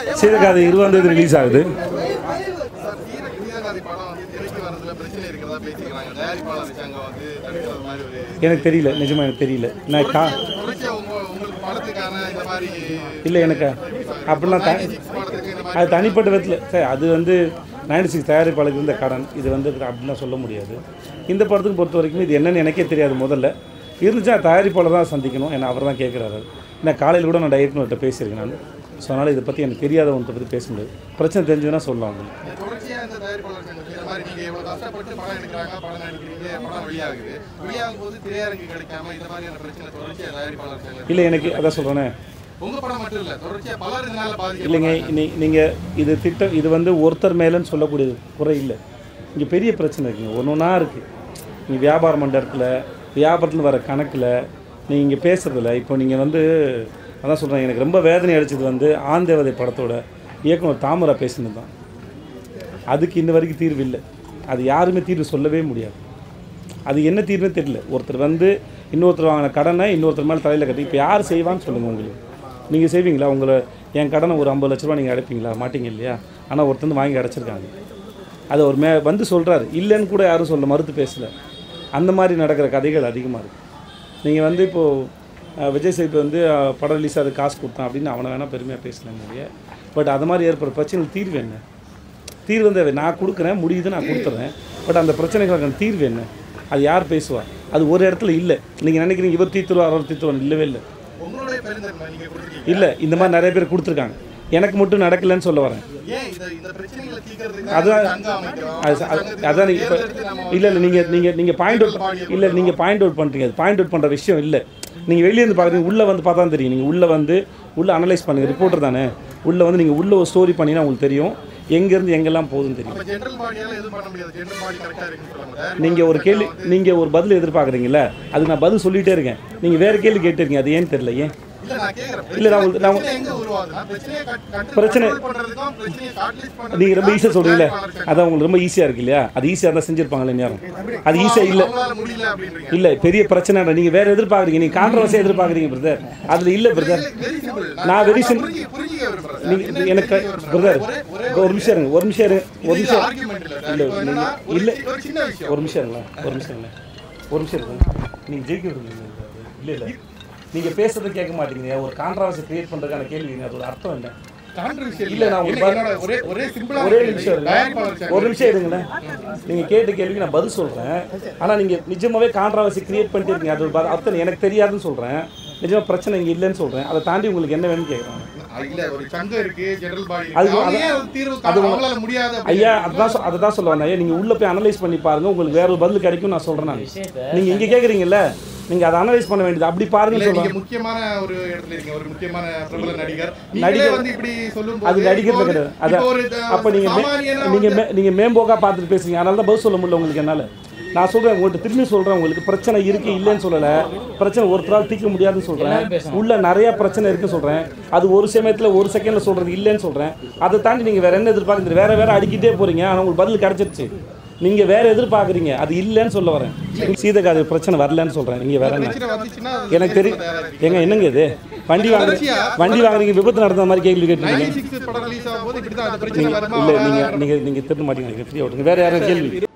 சீதக்காதை இருபதாம் தேதி ரிலீஸ் ஆகுது சார் வீர கீதகாதி படம் வந்து திரைக்கு வரதுல பிரச்சனை இருக்கிறதா பேசிக்கிறாங்க தயாரிப்பாளர் இருக்காங்க வந்து தடுக்கிறது மாதிரி ஒரு எனக்கு தெரியல நிஜமாக எனக்கு தெரியல நான் கா தொடர்ச்சியா உங்க உங்களுக்கு படத்துக்கான இந்த மாதிரி இல்லை எனக்கு அப்படிலாம் த படத்துக்கு இந்த மாதிரி அது தனிப்பட்ட விதத்தில் சரி அது வந்து நைன்டி சிக்ஸ் தயாரிப்பாளருக்கு இருந்த கடன் இது வந்து அப்படிலாம் சொல்ல முடியாது இந்த படத்துக்கு பொறுத்த வரைக்கும் இது என்னன்னு எனக்கே தெரியாது முதல்ல இருந்துச்சா தயாரிப்பாளர் தான் சந்திக்கணும் ஏன்னா அவர் தான் கேட்குறாரு நான் காலையில் கூட நான் டைரக்டர்கிட்ட பேசியிருக்கேன் நான் ஸோ அதனால் இதை பற்றி எனக்கு தெரியாத ஒன்றை பற்றி பேச முடியாது பிரச்சனை தெரிஞ்சதுன்னா சொல்லலாம் உங்களுக்கு தொடர்ச்சியா இந்த தயாரிப்பாளர் சங்கத்தில் இந்த மாதிரி நீங்க எவ்வளவு கஷ்டப்பட்டு படம் எடுக்கிறாங்க படம் நடிக்கிறீங்க படம் வெளியாகுது வெளியாகும் போது திரையரங்கு கிடைக்காம இந்த மாதிரியான பிரச்சனை தொடர்ச்சியா தயாரிப்பாளர் சங்கம் இல்லை எனக்கு அதான் சொல்கிறேனே உங்க படம் மட்டும் இல்ல தொடர்ச்சியா பலர் இதனால பாதிக்க இல்லைங்க நீ நீங்கள் இது திட்டம் இது வந்து ஒருத்தர் மேலேன்னு சொல்லக்கூடியது குறை இல்லை இங்கே பெரிய பிரச்சனை இருக்குங்க ஒன்று ஒன்றா இருக்குது நீங்கள் வியாபாரம் பண்ணுற இடத்துல வியாபாரத்தில் வர கணக்கில் நீங்கள் இங்கே பேசுறதில்ல இப்போ நீங்கள் வந்து அதான் சொல்கிறேன் எனக்கு ரொம்ப வேதனை அடிச்சது வந்து ஆந்தேவதை படத்தோட இயக்குனர் தாமரா பேசினது தான் அதுக்கு இன்ன வரைக்கும் தீர்வு இல்லை அது யாருமே தீர்வு சொல்லவே முடியாது அது என்ன தீர்வுன்னு தெரியல ஒருத்தர் வந்து இன்னொருத்தர் வாங்கின கடனை இன்னொருத்தர் மேலே தலையில் கட்டி இப்போ யார் செய்வான்னு சொல்லுங்கள் உங்களுக்கு நீங்கள் செய்வீங்களா உங்களை என் கடனை ஒரு ஐம்பது லட்ச ரூபா நீங்கள் அடைப்பீங்களா மாட்டீங்க இல்லையா ஆனால் ஒருத்தர் வந்து வாங்கி அடைச்சிருக்காங்க அது ஒரு மே வந்து சொல்கிறாரு இல்லைன்னு கூட யாரும் சொல்ல மறுத்து பேசலை அந்த மாதிரி நடக்கிற கதைகள் அதிகமாக இருக்குது நீங்கள் வந்து இப்போது விஜய் சேது வந்து அஹ், படம் ரிலீஸ் அது காசு கொடுத்தான் அப்படின்னு அவனை வேணால் பெருமையாக பேசலாம் நிறைய பட் அது மாதிரி ஏற்படுற பிரச்சனைகள் தீர்வு என்ன தீர்வு வந்து நான் கொடுக்குறேன் முடியுது நான் கொடுத்துட்றேன் பட் அந்த பிரச்சனைகளுக்கான தீர்வு என்ன அது யார் பேசுவா அது ஒரு இடத்துல இல்லை நீங்கள் நினைக்கிறீங்க இவர் தீர்த்துருவார் அவர் தீர்த்துருவார் இல்லவே இல்லை உங்களுடைய பெருந்தன்மை நீங்க கொடுத்துருக்கீங்க இல்லை இந்த மாதிரி நிறைய பேர் கொடுத்துருக்காங்க எனக்கு மட்டும் நடக்கலைன்னு சொல்ல வரேன் ஏன் இந்த இந்த பிரச்சனைகளை தீர்க்கறதுக்கு அதான் சங்கம் அமைக்கிறோம் அது அது- அதான் நீங்கள் இப்போ இல்லை இல்லை நீங்கள் நீங்கள் நீங்கள் பாயிண்ட் அவுட் இல்லை நீங்கள் பாயிண்ட் அவுட் பண்ணுறீங்க அது பாயிண்ட் அவுட் பண்ணுற விஷயம் இல்லை நீங்கள் வெளியே இருந்து பார்க்குறீங்க உள்ளே வந்து பார்த்தா தான் தெரியும் நீங்கள் உள்ளே வந்து உள்ளே அனலைஸ் பண்ணுங்கள் ரிப்போர்ட்டர் தானே உள்ளே வந்து நீங்கள் உள்ளே ஒரு ஸ்டோரி பண்ணினா உங்களுக்கு தெரியும் எங்கேருந்து எங்கெல்லாம் போகுதுன்னு தெரியும் நம்ம ஜெனரல் பாடியால எதுவும் பண்ண முடியாது ஜெனரல் பாடி கரெக்டா இருக்குன்னு சொல்லுவாங்க நீங்கள் ஒரு கேள்வி நீங்கள் ஒரு பதில் எதிர்பார்க்குறீங்களே அது நான் பதில் சொல்லிகிட்டே இருக்கேன் நீங்கள் வேறு கேள்வி கேட்டிருக்கீங்க அது ஏன்னு தெரியல ஏன் இல்ல நான் கேக்குறேன் இல்லை நான் உங்களுக்கு- நான் பிரச்சனை எங்க உருவாகுதுன்னா பிரச்சனையை கட்- கட்டு- பிரச்சனை- control பண்றதுக்கும் பிரச்சனையை shortlist பண்றதுக்கும் நீங்கள் ரொம்ப ஈஸியாக சொல்கிறீங்களே தயாரிப்பாளர் சங்கம். அதான் உங்களுக்கு ரொம்ப ஈஸியாக இருக்கு இல்லையா அது ஈஸியாக இருந்தால் செஞ்சுருப்பாங்களே நேரம் அது ஈஸியாக இல்லை அவங்களால முடியல அப்படின்றீங்க இல்லை பெரிய பிரச்சனை நீங்கள் வேறு எதிர்பார்க்குறீங்க நீங்கள் கான்ட்ரவர்சியாக எதிர்பார்க்குறீங்க பிரதர் அதில் இல்லை பிரதர் வெரி சிம்பிள் நான் very simple. புரிஞ்சுக்க புரிஞ்சுக்க விரும்புறேன் நீங்கள் எனக்கு பிரதர் ஒரு நிமிஷம் இருங்க ஒரு நிமிஷம் இருங்க ஒரு நிமிஷம் ஆர்குமெண்ட் இல்ல இல்லை இப்போ என்னன்னா ஒரு இல்லை சி- ஒரு சின்ன விஷயம் ஒரு நிமிஷம் இருங்களேன் ஒரு நிமிஷம் இல்லை ஒரு நிமிஷம் இருங்க நீங்கள் ஜெயிக்க விரும்புங்க இல்லை இல்லை நீங்கள் பேசுறது கேட்க மாட்டேங்கிறீங்க ஒரு கான்ட்ரவர்சி கிரியேட் பண்ணுறதுக்கான கேள்விங்க அதோட அர்த்தம் என்ன கான்ட்ரவர்ஷியல் இல்ல, நான் இல்ல ஒரு என்னோட ஒரே ஒரே சிம்பிளா ஒரே நிமிஷம் இருங்க தயாரிப்பாளர் சங்கம் ஒரு நிமிஷம் இருங்களேன் நீங்கள் கேட்ட கேள்விக்கு நான் பதில் சொல்கிறேன் ஆனால் நீங்கள் நிஜமாவே கான்ட்ரவர்சி கிரியேட் பண்ணிட்டு இருக்கீங்க அது ஒரு ப- அர்த்தம் எனக்கு தெரியாதுன்னு சொல்கிறேன் நிஜமா பிரச்சனை இங்கே இல்லைன்னு சொல்கிறேன் அதை தாண்டி உங்களுக்கு என்ன வேணும்னு கேட்குறேன் இல்ல ஒரு சங்கம் இருக்கு ஜெனரல் பாடி அது- அவங்க அது- ஏன் ஒரு தீர்வு அது காண- அவங்களால முடியாது அப்படின்னு ஐயா அதுதான் சொ- அதுதான் சொல்ல வந்தேன் ஐயா நீங்கள் உள்ளே போய் அனலைஸ் பண்ணி பாருங்க உங்களுக்கு வேற ஒரு பதில் கிடைக்கும் நான் சொல்கிறேன் நான் நீங்கள் இங்கே கேட்குறீங்கல்ல நீங்கள் அதை அனலைஸ் பண்ண வேண்டியது அப்படி பாருங்கன்னு இல்ல, சொல்கிறேன் நீங்க முக்கியமான ஒரு இடத்துல இருக்கீங்க ஒரு முக்கியமான பிரபல நடிகர் நீங்களே நடிகர் வந்து இப்படி சொல்லும் அது நடிக்கிறது கிடையாது அதான் அப்போ நீங்கள் நீங்கள் மே நீங்கள் மேம்போக்காக பார்த்துட்டு பேசுறீங்க அதனால தான் பதில் சொல்ல முடியல உங்களுக்கு என்னால் நான் சொல்கிறேன் உங்கள்கிட்ட திரும்பி சொல்கிறேன் உங்களுக்கு பிரச்சனை இருக்குது இல்லைன்னு சொல்லலை பிரச்சனை ஒருத்தரால் தீர்க்க முடியாதுன்னு சொல்கிறேன் உள்ள நிறைய பிரச்சனை இருக்குன்னு சொல்கிறேன் அது ஒரு சமயத்தில் ஒரு செகண்டில் சொல்கிறது இல்லைன்னு சொல்கிறேன் அதை தாண்டி நீங்கள் வேறு என்ன எதிர்பார்க்குறது வேறு வேறு அடிக்கிட்டே போகிறீங்க ஆனால் உங்களுக்கு பதில் கிடச்சிருச்சு நீங்கள் வேறு எதிர்பார்க்குறீங்க அது இல்லைன்னு சொல்ல வரேன் சீதக்காது பிரச்சனை வரலன்னு சொல்கிறேன் நீங்கள் வேற என்ன வந்துச்சுன்னா எனக்கு தெரியும் ஏங்க என்னங்க இது வண்டி வாங்குறீங்க வண்டி வாங்குறீங்க விபத்து நடந்த மாதிரி கேள்வி கேட்டுருக்கீங்க சிக்ஸ் படம் ரிலீஸ் ஆகும்போது இப்படிதான் அந்த பிரச்சனை வருமா இல்லை நீங்கள் நீங்கள் நீங்கள் திரும்ப மாட்டீங்க ஃப்ரீயாக விட்டுங்க வேறு யாரும் கேள்வி